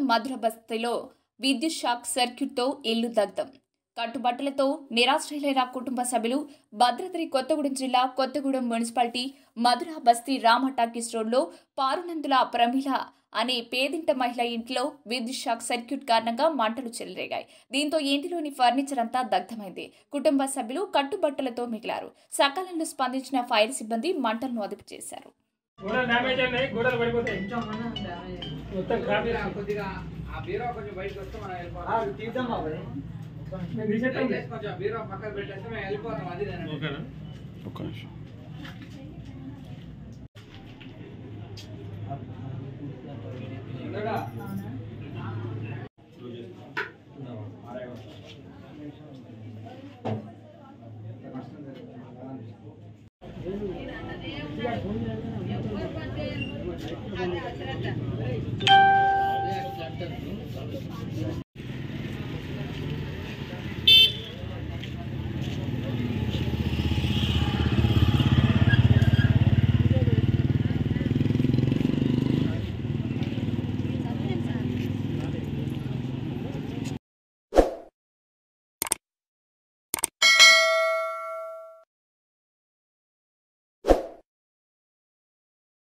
మధుర బస్తీలో విద్యుత్ షాక్ సర్క్యూట్తో ఇల్లు దగ్ధం కట్టుబట్టలతో నిరాశ్రయులైన కుటుంబ సభ్యులు భద్రాద్రి కొత్తగూడెం జిల్లా కొత్తగూడెం మున్సిపాలిటీ మధుర బస్తీ రామ టాకీస్ రోడ్లో పారునందుల ప్రమీల అనే పేదింట మహిళ ఇంట్లో విద్యుత్ షాక్ సర్క్యూట్ కారణంగా మంటలు చెలరేగాయి దీంతో ఇంటిలోని ఫర్నిచర్ అంతా దగ్ధమైంది కుటుంబ సభ్యులు కట్టుబట్టలతో మిగిలారు సకాలంలో స్పందించిన ఫైర్ సిబ్బంది మంటలను అదుపు చేశారు గోడలు డ్యామేజ్ అయినాయి గోడలు పడిపోతాయి మొత్తం ఖరాబ్ చేసి కొద్దిగా ఆ బీరో కొంచెం బయటకు వస్తే మనం వెళ్ళిపోతాం నేను తీసేస్తాను. దయచేసి కొంచెం బీరో పక్కకు పెట్టేస్తే మేము వెళ్ళిపోతాం అది ఇదేనండి. ఓకేనా ఒక్క నిమిషం ఉండగా? ఎవరు